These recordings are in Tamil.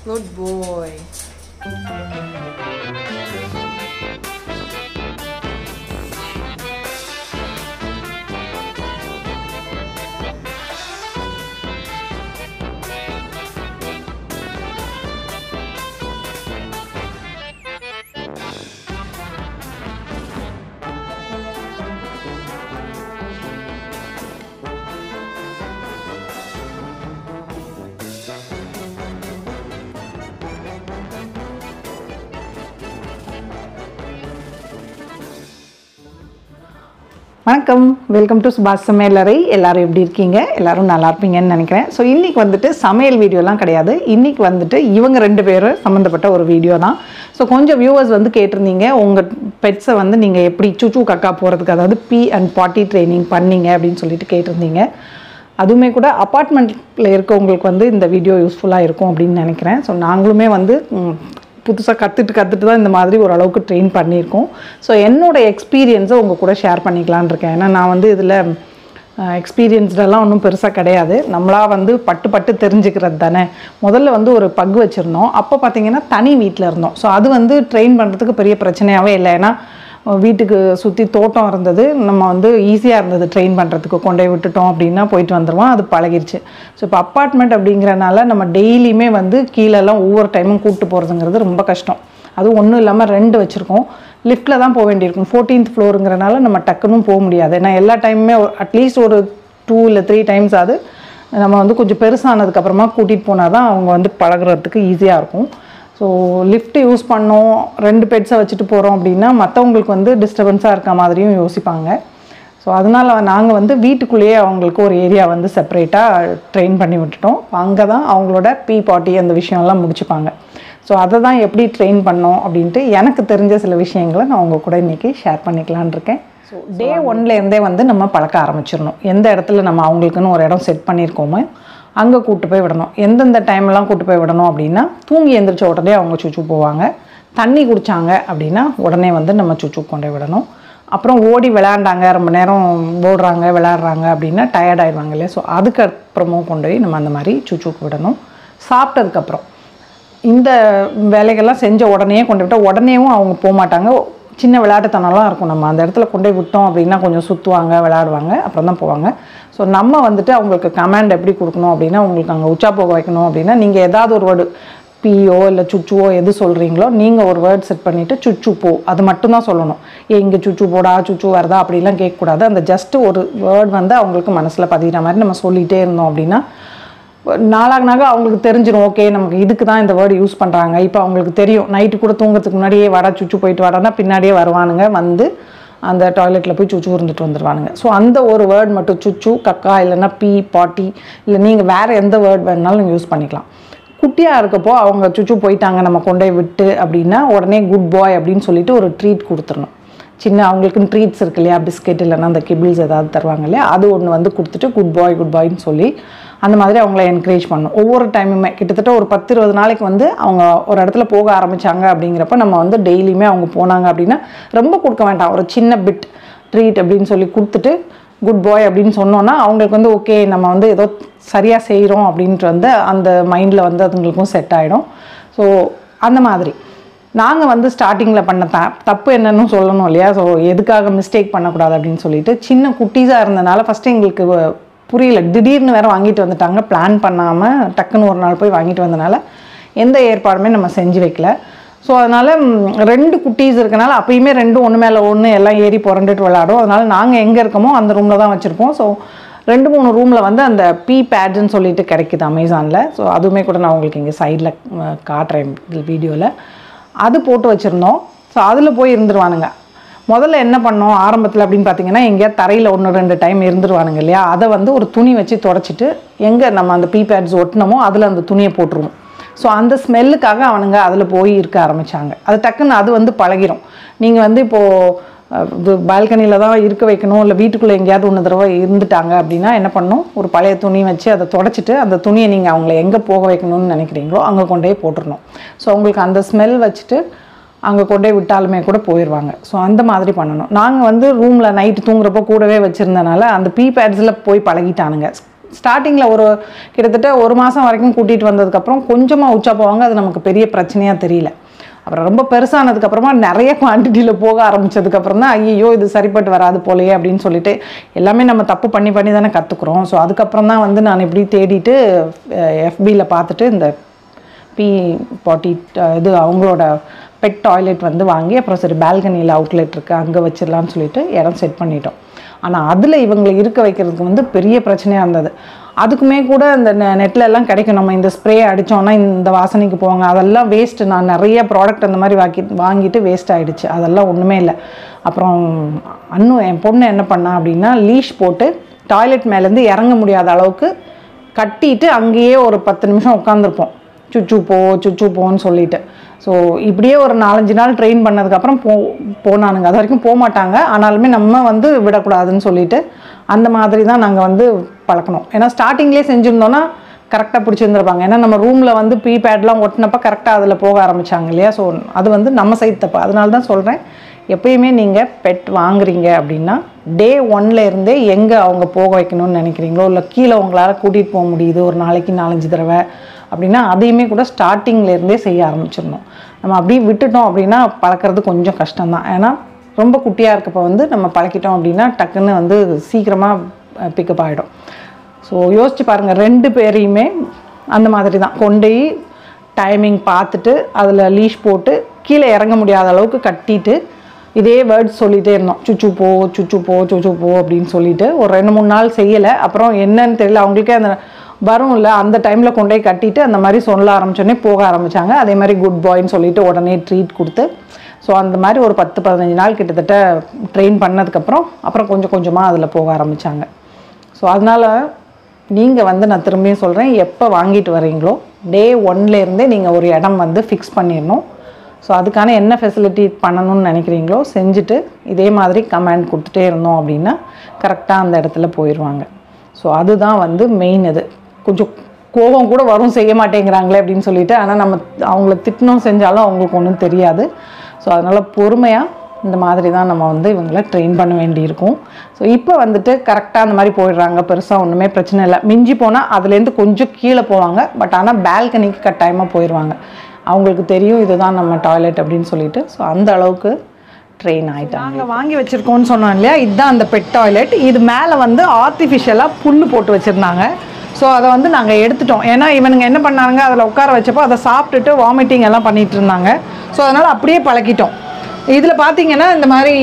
Good boy. வணக்கம் வெல்கம் டு சுபாஷ் சமையலறை எல்லாரும் எப்படி இருக்கீங்க எல்லாரும் நல்லா இருப்பீங்கன்னு நினைக்கிறேன் ஸோ இன்றைக்கி வந்துட்டு சமையல் வீடியோலாம் கிடையாது இன்றைக்கி வந்துட்டு இவங்க ரெண்டு பேரும் சம்மந்தப்பட்ட ஒரு வீடியோ தான் ஸோ கொஞ்சம் வியூவர்ஸ் வந்து கேட்டிருந்தீங்க உங்கள் பெட்ஸை வந்து நீங்கள் எப்படி சுச்சு கக்கா போகிறதுக்கு அதாவது பி அண்ட் பாட்டி ட்ரைனிங் பண்ணீங்க அப்படின்னு சொல்லிட்டு கேட்டிருந்தீங்க அதுவுமே கூட அப்பார்ட்மெண்ட்டில் இருக்கவங்களுக்கு வந்து இந்த வீடியோ யூஸ்ஃபுல்லாக இருக்கும் அப்படின்னு நினைக்கிறேன் ஸோ நாங்களுமே வந்து புதுசாக கற்றுட்டு கற்றுட்டு தான் இந்த மாதிரி ஓரளவுக்கு ட்ரெயின் பண்ணியிருக்கோம் ஸோ என்னோட எக்ஸ்பீரியன்ஸை உங்கள் கூட ஷேர் பண்ணிக்கலான்னு இருக்கேன் ஏன்னா நான் வந்து இதில் எக்ஸ்பீரியன்ஸ்டெல்லாம் ஒன்றும் பெருசாக கிடையாது நம்மளா வந்து பட்டு பட்டு தெரிஞ்சுக்கிறது தானே முதல்ல வந்து ஒரு பக் வச்சுருந்தோம் அப்போ பார்த்தீங்கன்னா தனி வீட்டில் இருந்தோம் ஸோ அது வந்து ட்ரெயின் பண்ணுறதுக்கு பெரிய பிரச்சனையாகவே இல்லை ஏன்னா வீட்டுக்கு சுற்றி தோட்டம் இருந்தது நம்ம வந்து ஈஸியாக இருந்தது ட்ரெயின் பண்ணுறதுக்கு கொண்டு போய் விட்டுட்டோம் அப்படின்னா போயிட்டு வந்துடுவோம் அது பழகிருச்சு ஸோ இப்போ அப்பார்ட்மெண்ட் அப்படிங்கிறனால நம்ம டெய்லியுமே வந்து கீழெல்லாம் ஒவ்வொரு டைமும் கூப்பிட்டு போகிறதுங்கிறது ரொம்ப கஷ்டம் அதுவும் ஒன்றும் இல்லாமல் ரெண்டு வச்சுருக்கோம் லிஃப்ட்டில் தான் போக வேண்டியிருக்கும் ஃபோர்டீன்த் ஃப்ளோருங்கிறனால நம்ம டக்குன்னு போக முடியாது ஏன்னா எல்லா டைமுமே அட்லீஸ்ட் ஒரு டூ இல்லை த்ரீ டைம்ஸ் ஆகுது நம்ம வந்து கொஞ்சம் பெருசானதுக்கப்புறமா கூட்டிகிட்டு போனால் தான் அவங்க வந்து பழகுறதுக்கு ஈஸியாக இருக்கும் ஸோ லிஃப்ட் யூஸ் பண்ணோம் ரெண்டு பெட்ஸை வச்சுட்டு போகிறோம் அப்படின்னா மற்றவங்களுக்கு வந்து டிஸ்டர்பன்ஸாக இருக்க மாதிரியும் யோசிப்பாங்க ஸோ அதனால் நாங்கள் வந்து வீட்டுக்குள்ளேயே அவங்களுக்கு ஒரு ஏரியா வந்து செப்பரேட்டாக ட்ரெயின் பண்ணி விட்டுட்டோம் அங்கே தான் அவங்களோட பீ பாட்டி அந்த விஷயம்லாம் முடிச்சுப்பாங்க ஸோ அதை தான் எப்படி ட்ரெயின் பண்ணோம் அப்படின்ட்டு எனக்கு தெரிஞ்ச சில விஷயங்களை நான் உங்கள் கூட இன்றைக்கி ஷேர் பண்ணிக்கலான் இருக்கேன் ஸோ டே ஒன்லேருந்தே வந்து நம்ம பழக்க ஆரம்பிச்சிடணும் எந்த இடத்துல நம்ம அவங்களுக்குன்னு ஒரு இடம் செட் பண்ணியிருக்கோமோ அங்கே கூட்டு போய் விடணும் எந்தெந்த டைம்லாம் கூட்டு போய் விடணும் அப்படின்னா தூங்கி எந்திரிச்ச உடனே அவங்க சுச்சு போவாங்க தண்ணி குடித்தாங்க அப்படின்னா உடனே வந்து நம்ம சுச்சு கொண்டு போய் விடணும் அப்புறம் ஓடி விளையாண்டாங்க ரொம்ப நேரம் ஓடுறாங்க விளையாடுறாங்க அப்படின்னா டயர்ட் ஆயிடுவாங்க இல்லையா ஸோ அதுக்கப்புறமும் கொண்டு போய் நம்ம அந்த மாதிரி சுச்சுக்கு விடணும் சாப்பிட்டதுக்கப்புறம் இந்த வேலைகள்லாம் செஞ்ச உடனே கொண்டு விட்டால் உடனேவும் அவங்க போக மாட்டாங்க சின்ன விளையாட்டுத்தனம்லாம் இருக்கும் நம்ம அந்த இடத்துல கொண்டு போய் விட்டோம் அப்படின்னா கொஞ்சம் சுற்றுவாங்க விளையாடுவாங்க அப்புறம் தான் போவாங்க ஸோ நம்ம வந்துட்டு அவங்களுக்கு கமாண்ட் எப்படி கொடுக்கணும் அப்படின்னா உங்களுக்கு அங்கே உச்சா போக வைக்கணும் அப்படின்னா நீங்கள் ஏதாவது ஒரு வேர்டு பியோ இல்லை சுச்சுவோ எது சொல்கிறீங்களோ நீங்கள் ஒரு வேர்ட் செட் பண்ணிவிட்டு சுச்சு போ அது மட்டும்தான் சொல்லணும் ஏ இங்கே சுச்சு போடா சுச்சு வருதா அப்படிலாம் கேட்கக்கூடாது அந்த ஜஸ்ட்டு ஒரு வேர்ட் வந்து அவங்களுக்கு மனசில் பதிகிற மாதிரி நம்ம சொல்லிகிட்டே இருந்தோம் அப்படின்னா நாளாக நாளாக அவங்களுக்கு தெரிஞ்சிடும் ஓகே நமக்கு இதுக்கு தான் இந்த வேர்டு யூஸ் பண்ணுறாங்க இப்போ அவங்களுக்கு தெரியும் நைட்டு கூட தூங்குறதுக்கு முன்னாடியே வடா சுச்சு போயிட்டு வாடானா பின்னாடியே வருவானுங்க வந்து அந்த டாய்லெட்டில் போய் சுச்சு இருந்துட்டு வந்துடுவானுங்க ஸோ அந்த ஒரு வேர்ட் மட்டும் சுச்சு கக்கா இல்லைன்னா பீ பாட்டி இல்லை நீங்கள் வேறு எந்த வேர்ட் வேணுனாலும் யூஸ் பண்ணிக்கலாம் குட்டியாக இருக்கப்போ அவங்க சுச்சு போயிட்டாங்க நம்ம கொண்டு போய் விட்டு அப்படின்னா உடனே குட் பாய் அப்படின்னு சொல்லிட்டு ஒரு ட்ரீட் கொடுத்துடணும் சின்ன அவங்களுக்குன்னு ட்ரீட்ஸ் இருக்கு இல்லையா பிஸ்கெட் இல்லைன்னா அந்த கிபிள்ஸ் ஏதாவது தருவாங்க இல்லையா அது ஒன்று வந்து கொடுத்துட்டு குட் பாய் குட் பாய்ன்னு சொல்லி அந்த மாதிரி அவங்கள என்கரேஜ் பண்ணணும் ஒவ்வொரு டைமுமே கிட்டத்தட்ட ஒரு பத்து இருபது நாளைக்கு வந்து அவங்க ஒரு இடத்துல போக ஆரம்பித்தாங்க அப்படிங்கிறப்ப நம்ம வந்து டெய்லியுமே அவங்க போனாங்க அப்படின்னா ரொம்ப கொடுக்க வேண்டாம் ஒரு சின்ன பிட் ட்ரீட் அப்படின்னு சொல்லி கொடுத்துட்டு குட் பாய் அப்படின்னு சொன்னோன்னா அவங்களுக்கு வந்து ஓகே நம்ம வந்து ஏதோ சரியாக செய்கிறோம் அப்படின்ட்டு வந்து அந்த மைண்டில் வந்து அதுங்களுக்கும் செட் ஆகிடும் ஸோ அந்த மாதிரி நாங்கள் வந்து ஸ்டார்டிங்கில் பண்ண த தப்பு என்னன்னு சொல்லணும் இல்லையா ஸோ எதுக்காக மிஸ்டேக் பண்ணக்கூடாது அப்படின்னு சொல்லிட்டு சின்ன குட்டீஸாக இருந்தனால ஃபஸ்ட்டு எங்களுக்கு புரியல திடீர்னு வேறு வாங்கிட்டு வந்துட்டாங்க பிளான் பண்ணாமல் டக்குன்னு ஒரு நாள் போய் வாங்கிட்டு வந்தனால எந்த ஏற்பாடுமே நம்ம செஞ்சு வைக்கல ஸோ அதனால் ரெண்டு குட்டீஸ் இருக்கனால அப்பயுமே ரெண்டு ஒன்று மேலே ஒன்று எல்லாம் ஏறி புரண்டுட்டு விளாடும் அதனால் நாங்கள் எங்கே இருக்கோமோ அந்த ரூமில் தான் வச்சுருப்போம் ஸோ ரெண்டு மூணு ரூமில் வந்து அந்த பி பேட்ஸ்ன்னு சொல்லிட்டு கிடைக்குது அமேசானில் ஸோ அதுவுமே கூட நான் உங்களுக்கு இங்கே சைடில் காட்டுறேன் வீடியோவில் அது போட்டு வச்சுருந்தோம் ஸோ அதில் போய் இருந்துருவானுங்க முதல்ல என்ன பண்ணோம் ஆரம்பத்தில் அப்படின்னு பார்த்தீங்கன்னா எங்கேயாவது தரையில் ஒன்று ரெண்டு டைம் இருந்துருவானுங்க இல்லையா அதை வந்து ஒரு துணி வச்சு தொடச்சிட்டு எங்கே நம்ம அந்த பீ பேட்ஸ் ஒட்டினமோ அதில் அந்த துணியை போட்டுருவோம் ஸோ அந்த ஸ்மெல்லுக்காக அவனுங்க அதில் போய் இருக்க ஆரம்பித்தாங்க அது டக்குன்னு அது வந்து பழகிரும் நீங்கள் வந்து இப்போது பால்கனியில் தான் இருக்க வைக்கணும் இல்லை வீட்டுக்குள்ளே எங்கேயாவது ஒன்று தடவை இருந்துட்டாங்க அப்படின்னா என்ன பண்ணணும் ஒரு பழைய துணி வச்சு அதை தொடச்சிட்டு அந்த துணியை நீங்கள் அவங்கள எங்கே போக வைக்கணும்னு நினைக்கிறீங்களோ அங்கே கொண்டே போட்டுடணும் ஸோ அவங்களுக்கு அந்த ஸ்மெல் வச்சுட்டு அங்கே கொண்டே விட்டாலுமே கூட போயிடுவாங்க ஸோ அந்த மாதிரி பண்ணணும் நாங்கள் வந்து ரூமில் நைட்டு தூங்குறப்போ கூடவே வச்சுருந்தனால அந்த பீ பேட்ஸில் போய் பழகிட்டானுங்க ஸ்டார்டிங்கில் ஒரு கிட்டத்தட்ட ஒரு மாதம் வரைக்கும் கூட்டிகிட்டு வந்ததுக்கப்புறம் கொஞ்சமாக உச்சா போவாங்க அது நமக்கு பெரிய பிரச்சனையாக தெரியல அப்புறம் ரொம்ப பெருசானதுக்கப்புறமா நிறைய குவான்டிட்டியில் போக ஆரம்பிச்சதுக்கப்புறம் தான் ஐயோ இது சரிப்பட்டு வராது போலயே அப்படின்னு சொல்லிட்டு எல்லாமே நம்ம தப்பு பண்ணி பண்ணி தானே கற்றுக்குறோம் ஸோ அதுக்கப்புறம் தான் வந்து நான் இப்படி தேடிட்டு எஃபியில் பார்த்துட்டு இந்த பி பாட்டி இது அவங்களோட பெட் டாய்லெட் வந்து வாங்கி அப்புறம் சரி பால்கனியில் அவுட்லெட் இருக்குது அங்கே வச்சிடலான்னு சொல்லிட்டு இடம் செட் பண்ணிட்டோம் ஆனால் அதில் இவங்களை இருக்க வைக்கிறதுக்கு வந்து பெரிய பிரச்சனையாக இருந்தது அதுக்குமே கூட இந்த நெட்டில் எல்லாம் கிடைக்கும் நம்ம இந்த ஸ்ப்ரே அடித்தோன்னா இந்த வாசனைக்கு போவாங்க அதெல்லாம் வேஸ்ட்டு நான் நிறைய ப்ராடக்ட் அந்த மாதிரி வாங்கி வாங்கிட்டு வேஸ்ட் ஆகிடுச்சு அதெல்லாம் ஒன்றுமே இல்லை அப்புறம் அன்னும் என் பொண்ணு என்ன பண்ணா அப்படின்னா லீஷ் போட்டு டாய்லெட் மேலேருந்து இறங்க முடியாத அளவுக்கு கட்டிட்டு அங்கேயே ஒரு பத்து நிமிஷம் உட்காந்துருப்போம் சுச்சு போ சுச்சு போன்னு சொல்லிட்டு ஸோ இப்படியே ஒரு நாலஞ்சு நாள் ட்ரெயின் பண்ணதுக்கப்புறம் போ போனானுங்க அது வரைக்கும் போக மாட்டாங்க ஆனாலுமே நம்ம வந்து விடக்கூடாதுன்னு சொல்லிட்டு அந்த மாதிரி தான் நாங்கள் வந்து பழக்கணும் ஏன்னா ஸ்டார்டிங்லேயே செஞ்சுருந்தோன்னா கரெக்டாக பிடிச்சிருந்துருப்பாங்க ஏன்னா நம்ம ரூமில் வந்து ப்ரீ பேட்லாம் ஒட்டினப்ப கரெக்டாக அதில் போக ஆரம்பிச்சாங்க இல்லையா ஸோ அது வந்து நம்ம சைட் தப்பு அதனால தான் சொல்கிறேன் எப்பயுமே நீங்கள் பெட் வாங்குறீங்க அப்படின்னா டே ஒன்ல இருந்தே எங்கே அவங்க போக வைக்கணும்னு நினைக்கிறீங்களோ இல்லை கீழே உங்களால் கூட்டிகிட்டு போக முடியுது ஒரு நாளைக்கு நாலஞ்சு தடவை அப்படின்னா அதையுமே கூட ஸ்டார்டிங்ல இருந்தே செய்ய ஆரம்பிச்சிடணும் நம்ம அப்படியே விட்டுட்டோம் அப்படின்னா பழக்கிறது கொஞ்சம் கஷ்டம்தான் ஏன்னா ரொம்ப குட்டியாக இருக்கப்போ வந்து நம்ம பழக்கிட்டோம் அப்படின்னா டக்குன்னு வந்து சீக்கிரமாக பிக்கப் ஆகிடும் ஸோ யோசிச்சு பாருங்கள் ரெண்டு பேரையுமே அந்த மாதிரி தான் கொண்டு போய் டைமிங் பார்த்துட்டு அதில் லீஷ் போட்டு கீழே இறங்க முடியாத அளவுக்கு கட்டிட்டு இதே வேர்ட்ஸ் சொல்லிகிட்டே இருந்தோம் சுச்சு போ சுச்சு போ சுச்சு போ அப்படின்னு சொல்லிட்டு ஒரு ரெண்டு மூணு நாள் செய்யலை அப்புறம் என்னன்னு தெரியல அவங்களுக்கே அந்த வரும் இல்லை அந்த டைமில் கொண்டு போய் கட்டிட்டு அந்த மாதிரி சொல்ல ஆரம்பிச்சோடனே போக ஆரம்பித்தாங்க அதே மாதிரி குட் பாய்ன்னு சொல்லிட்டு உடனே ட்ரீட் கொடுத்து ஸோ அந்த மாதிரி ஒரு பத்து பதினஞ்சு நாள் கிட்டத்தட்ட ட்ரெயின் பண்ணதுக்கப்புறம் அப்புறம் கொஞ்சம் கொஞ்சமாக அதில் போக ஆரம்பித்தாங்க ஸோ அதனால் நீங்கள் வந்து நான் திரும்பியும் சொல்கிறேன் எப்போ வாங்கிட்டு வரீங்களோ டே ஒன்லேருந்தே நீங்கள் ஒரு இடம் வந்து ஃபிக்ஸ் பண்ணிடணும் ஸோ அதுக்கான என்ன ஃபெசிலிட்டி பண்ணணும்னு நினைக்கிறீங்களோ செஞ்சுட்டு இதே மாதிரி கமெண்ட் கொடுத்துட்டே இருந்தோம் அப்படின்னா கரெக்டாக அந்த இடத்துல போயிடுவாங்க ஸோ அதுதான் வந்து மெயின் இது கொஞ்சம் கோபம் கூட வரும் செய்ய மாட்டேங்கிறாங்களே அப்படின்னு சொல்லிட்டு ஆனால் நம்ம அவங்கள திட்டணும் செஞ்சாலும் அவங்களுக்கு ஒன்றும் தெரியாது ஸோ அதனால் பொறுமையாக இந்த மாதிரி தான் நம்ம வந்து இவங்கள ட்ரெயின் பண்ண வேண்டியிருக்கும் ஸோ இப்போ வந்துட்டு கரெக்டாக அந்த மாதிரி போயிடுறாங்க பெருசாக ஒன்றுமே பிரச்சனை இல்லை மிஞ்சி போனால் அதுலேருந்து கொஞ்சம் கீழே போவாங்க பட் ஆனால் பால்கனிக்கு கட்டாயமாக போயிடுவாங்க அவங்களுக்கு தெரியும் இதுதான் நம்ம டாய்லெட் அப்படின்னு சொல்லிட்டு ஸோ அந்த அளவுக்கு ட்ரெயின் ஆகிட்டாங்க நாங்கள் வாங்கி வச்சுருக்கோம்னு சொன்னோம் இல்லையா இதுதான் அந்த பெட் டாய்லெட் இது மேலே வந்து ஆர்டிஃபிஷியலாக புல் போட்டு வச்சுருந்தாங்க ஸோ அதை வந்து நாங்கள் எடுத்துட்டோம் ஏன்னா இவனுங்க என்ன பண்ணாங்க அதில் உட்கார வச்சப்போ அதை சாப்பிட்டுட்டு வாமிட்டிங் எல்லாம் பண்ணிட்டு இருந்தாங்க ஸோ அதனால் அப்படியே பழக்கிட்டோம் இதில் பார்த்தீங்கன்னா இந்த மாதிரி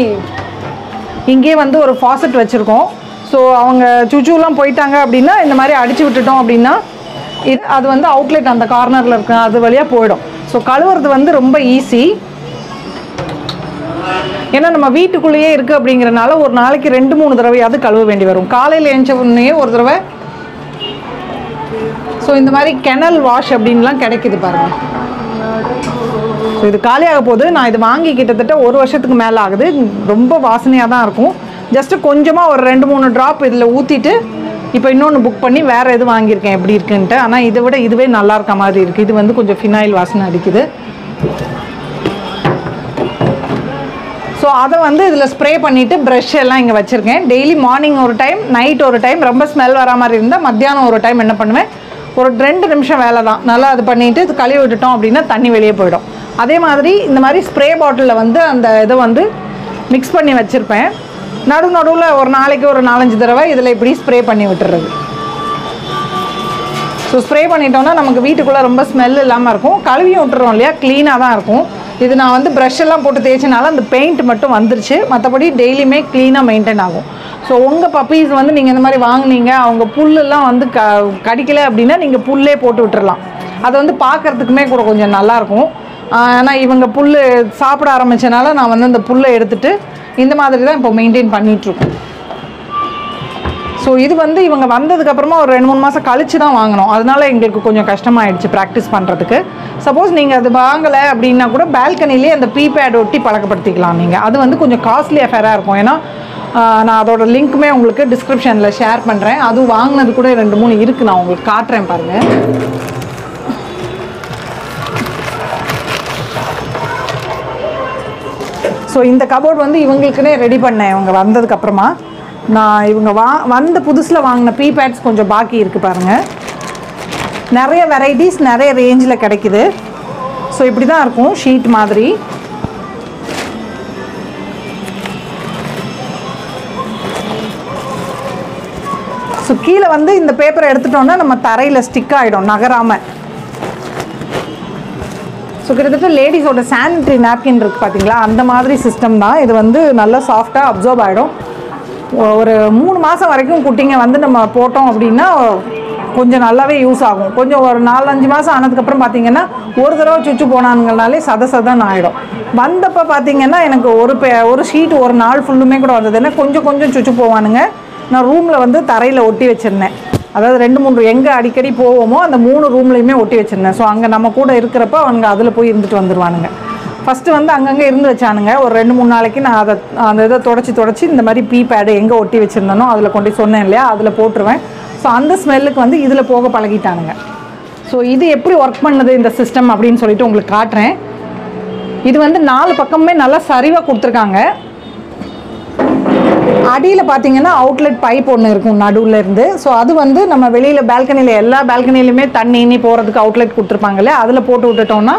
இங்கேயே வந்து ஒரு ஃபாசட் வச்சுருக்கோம் ஸோ அவங்க சுச்சுலாம் போயிட்டாங்க அப்படின்னா இந்த மாதிரி அடிச்சு விட்டுட்டோம் அப்படின்னா இது அது வந்து அவுட்லெட் அந்த கார்னரில் இருக்கு அது வழியாக போயிடும் ஸோ கழுவுறது வந்து ரொம்ப ஈஸி ஏன்னா நம்ம வீட்டுக்குள்ளேயே இருக்குது அப்படிங்கிறனால ஒரு நாளைக்கு ரெண்டு மூணு தடவையாவது கழுவ வேண்டி வரும் காலையில் எழுந்த உடனே ஒரு தடவை ஸோ இந்த மாதிரி கெனல் வாஷ் அப்படின்லாம் கிடைக்குது பாருங்க ஸோ இது காலியாக போகுது நான் இது வாங்கி கிட்டத்தட்ட ஒரு வருஷத்துக்கு மேலே ஆகுது ரொம்ப வாசனையாக தான் இருக்கும் ஜஸ்ட்டு கொஞ்சமாக ஒரு ரெண்டு மூணு ட்ராப் இதில் ஊற்றிட்டு இப்போ இன்னொன்று புக் பண்ணி வேறு எது வாங்கியிருக்கேன் எப்படி இருக்குன்ட்டு ஆனால் இதை விட இதுவே நல்லா இருக்க மாதிரி இருக்குது இது வந்து கொஞ்சம் ஃபினாயில் வாசனை அடிக்குது ஸோ அதை வந்து இதில் ஸ்ப்ரே பண்ணிவிட்டு ப்ரஷ் எல்லாம் இங்கே வச்சுருக்கேன் டெய்லி மார்னிங் ஒரு டைம் நைட் ஒரு டைம் ரொம்ப ஸ்மெல் வர மாதிரி இருந்தால் மத்தியானம் ஒரு டைம் என்ன பண்ணுவேன் ஒரு ரெண்டு நிமிஷம் வேலை தான் நல்லா அது பண்ணிவிட்டு இது கழுவி விட்டுட்டோம் அப்படின்னா தண்ணி வெளியே போயிடும் அதே மாதிரி இந்த மாதிரி ஸ்ப்ரே பாட்டிலில் வந்து அந்த இதை வந்து மிக்ஸ் பண்ணி வச்சுருப்பேன் நடு நடுவில் ஒரு நாளைக்கு ஒரு நாலஞ்சு தடவை இதில் இப்படி ஸ்ப்ரே பண்ணி விட்டுறது ஸோ ஸ்ப்ரே பண்ணிட்டோம்னா நமக்கு வீட்டுக்குள்ளே ரொம்ப ஸ்மெல் இல்லாமல் இருக்கும் கழுவியும் விட்டுறோம் இல்லையா க்ளீனாக தான் இருக்கும் இது நான் வந்து ப்ரஷ் எல்லாம் போட்டு தேய்ச்சனால அந்த பெயிண்ட் மட்டும் வந்துருச்சு மற்றபடி டெய்லியுமே க்ளீனாக மெயின்டைன் ஆகும் ஸோ உங்கள் பப்பீஸ் வந்து நீங்கள் இந்த மாதிரி வாங்குனீங்க அவங்க புல்லெல்லாம் வந்து க கடிக்கலை அப்படின்னா நீங்கள் புல்லே போட்டு விட்டுறலாம் அது வந்து பார்க்கறதுக்குமே கூட கொஞ்சம் நல்லாயிருக்கும் ஆனால் இவங்க புல் சாப்பிட ஆரம்பிச்சனால நான் வந்து அந்த புல்லை எடுத்துட்டு இந்த மாதிரி தான் இப்போ மெயின்டைன் பண்ணிகிட்ருக்கோம் ஸோ இது வந்து இவங்க வந்ததுக்கப்புறமா ஒரு ரெண்டு மூணு மாதம் கழிச்சு தான் வாங்கினோம் அதனால எங்களுக்கு கொஞ்சம் கஷ்டமாயிடுச்சு ப்ராக்டிஸ் பண்ணுறதுக்கு சப்போஸ் நீங்கள் அது வாங்கலை அப்படின்னா கூட பால்கனிலே அந்த ப்ரீபேட் ஒட்டி பழக்கப்படுத்திக்கலாம் நீங்கள் அது வந்து கொஞ்சம் காஸ்ட்லி அஃபேராக இருக்கும் ஏன்னா ஆஹ், நான் அதோட லிங்க்குமே உங்களுக்கு டிஸ்கிரிப்ஷனில் ஷேர் பண்ணுறேன் அதுவும் வாங்கினது கூட ரெண்டு மூணு இருக்குது நான் உங்களுக்கு காட்டுறேன் பாருங்கள் ஸோ இந்த கபோர்ட் வந்து இவங்களுக்குனே ரெடி பண்ணேன் இவங்க வந்ததுக்கப்புறமா நான் இவங்க வா வந்த புதுசில் வாங்கின ப்ரீ பேட்ஸ் கொஞ்சம் பாக்கி இருக்குது பாருங்கள் நிறைய வெரைட்டிஸ் நிறைய ரேஞ்சில் கிடைக்குது ஸோ இப்படி தான் இருக்கும் ஷீட் மாதிரி ஸோ கீழே வந்து இந்த பேப்பரை எடுத்துட்டோம்னா நம்ம தரையில் ஸ்டிக் ஆகிடும் நகராமல் ஸோ கிட்டத்தட்ட லேடிஸோட சானிட்டரி நாப்கின் இருக்குது பார்த்தீங்களா அந்த மாதிரி சிஸ்டம் தான் இது வந்து நல்லா சாஃப்டாக அப்சர்வ் ஆகிடும் ஒரு மூணு மாதம் வரைக்கும் குட்டிங்க வந்து நம்ம போட்டோம் அப்படின்னா கொஞ்சம் நல்லாவே யூஸ் ஆகும் கொஞ்சம் ஒரு நாலஞ்சு மாதம் ஆனதுக்கப்புறம் பார்த்தீங்கன்னா ஒரு தடவை சுச்சு போனானுங்கனாலே சத சதன்னு ஆகிடும் வந்தப்போ பார்த்தீங்கன்னா எனக்கு ஒரு பே ஒரு ஷீட் ஒரு நாள் ஃபுல்லுமே கூட வந்தது ஏன்னா கொஞ்சம் கொஞ்சம் சுச்சு போவானுங்க நான் ரூமில் வந்து தரையில் ஒட்டி வச்சுருந்தேன் அதாவது ரெண்டு மூணு எங்கே அடிக்கடி போவோமோ அந்த மூணு ரூம்லையுமே ஒட்டி வச்சுருந்தேன் ஸோ அங்கே நம்ம கூட இருக்கிறப்ப அவனுங்க அதில் போய் இருந்துட்டு வந்துடுவானுங்க ஃபஸ்ட்டு வந்து அங்கங்கே இருந்து வச்சானுங்க ஒரு ரெண்டு மூணு நாளைக்கு நான் அதை அந்த இதை தொடச்சி தொடச்சி இந்த மாதிரி பீ பேடு எங்கே ஒட்டி வச்சுருந்தனோ அதில் கொண்டு போய் சொன்னேன் இல்லையா அதில் போட்டுருவேன் ஸோ அந்த ஸ்மெல்லுக்கு வந்து இதில் போக பழகிட்டானுங்க ஸோ இது எப்படி ஒர்க் பண்ணுது இந்த சிஸ்டம் அப்படின்னு சொல்லிட்டு உங்களுக்கு காட்டுறேன் இது வந்து நாலு பக்கமுமே நல்லா சரிவாக கொடுத்துருக்காங்க அடியில் பார்த்தீங்கன்னா அவுட்லெட் பைப் ஒன்று இருக்கும் நடுவில் இருந்து ஸோ அது வந்து நம்ம வெளியில் பால்கனியில் எல்லா பால்கனிலையுமே தண்ணி இன்னி போகிறதுக்கு அவுட்லெட் கொடுத்துருப்பாங்கல்ல அதில் போட்டு விட்டுட்டோம்னா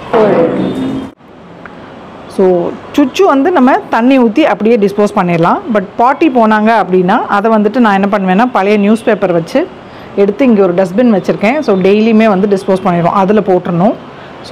ஸோ சுச்சு வந்து நம்ம தண்ணி ஊற்றி அப்படியே டிஸ்போஸ் பண்ணிடலாம் பட் பாட்டி போனாங்க அப்படின்னா அதை வந்துட்டு நான் என்ன பண்ணுவேன்னா பழைய நியூஸ் பேப்பர் வச்சு எடுத்து இங்கே ஒரு டஸ்ட்பின் வச்சுருக்கேன் ஸோ டெய்லியுமே வந்து டிஸ்போஸ் பண்ணிடுவோம் அதில் போட்டுடணும் ஸோ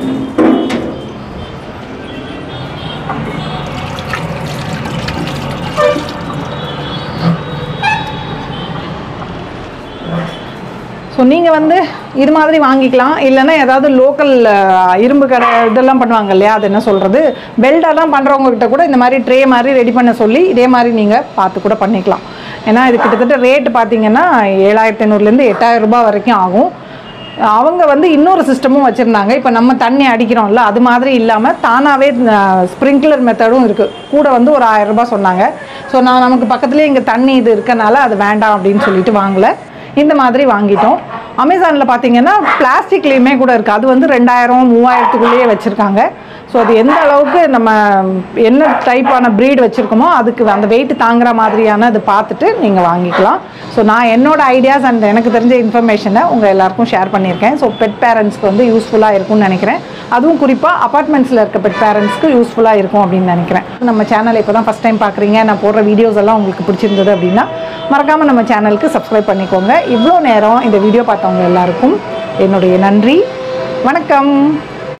ஸோ நீங்கள் வந்து இது மாதிரி வாங்கிக்கலாம் இல்லைன்னா ஏதாவது லோக்கல் இரும்பு கடை இதெல்லாம் பண்ணுவாங்க இல்லையா அது என்ன சொல்கிறது வெல்டெல்லாம் பண்ணுறவங்க கிட்ட கூட இந்த மாதிரி ட்ரே மாதிரி ரெடி பண்ண சொல்லி இதே மாதிரி நீங்கள் பார்த்து கூட பண்ணிக்கலாம் ஏன்னா இது கிட்டத்தட்ட ரேட்டு பார்த்தீங்கன்னா ஏழாயிரத்தி ஐநூறுலேருந்து எட்டாயிரம் ரூபாய் வரைக்கும் ஆகும் அவங்க வந்து இன்னொரு சிஸ்டமும் வச்சுருந்தாங்க இப்போ நம்ம தண்ணி அடிக்கிறோம்ல அது மாதிரி இல்லாமல் தானாகவே ஸ்ப்ரிங்க்லர் மெத்தடும் இருக்குது கூட வந்து ஒரு ஆயிரம் ரூபாய் சொன்னாங்க ஸோ நான் நமக்கு பக்கத்துலேயே இங்கே தண்ணி இது இருக்கனால அது வேண்டாம் அப்படின்னு சொல்லிட்டு வாங்கலை இந்த மாதிரி வாங்கிட்டோம் அமேசானில் பார்த்தீங்கன்னா பிளாஸ்டிக்லேயுமே கூட இருக்குது அது வந்து ரெண்டாயிரம் மூவாயிரத்துக்குள்ளேயே வச்சுருக்காங்க ஸோ அது எந்த அளவுக்கு நம்ம என்ன டைப்பான ப்ரீட் வச்சுருக்கோமோ அதுக்கு அந்த வெயிட் தாங்குற மாதிரியான அது பார்த்துட்டு நீங்கள் வாங்கிக்கலாம் ஸோ நான் என்னோட ஐடியாஸ் அண்ட் எனக்கு தெரிஞ்ச இன்ஃபர்மேஷனை உங்கள் எல்லாருக்கும் ஷேர் பண்ணியிருக்கேன் ஸோ பெட் பேரண்ட்ஸ்க்கு வந்து யூஸ்ஃபுல்லாக இருக்கும்னு நினைக்கிறேன் அதுவும் குறிப்பாக அப்பார்ட்மெண்ட்ஸில் இருக்க பெட் பேரண்ட்ஸ்க்கு யூஸ்ஃபுல்லாக இருக்கும் அப்படின்னு நினைக்கிறேன் நம்ம சேனலை இப்போ தான் ஃபஸ்ட் டைம் பார்க்குறீங்க நான் போடுற வீடியோஸ் எல்லாம் உங்களுக்கு பிடிச்சிருந்தது அப்படின்னா மறக்காமல் நம்ம சேனலுக்கு சப்ஸ்கிரைப் பண்ணிக்கோங்க இவ்வளோ நேரம் இந்த வீடியோ பார்த்தவங்க எல்லாருக்கும் என்னுடைய நன்றி வணக்கம்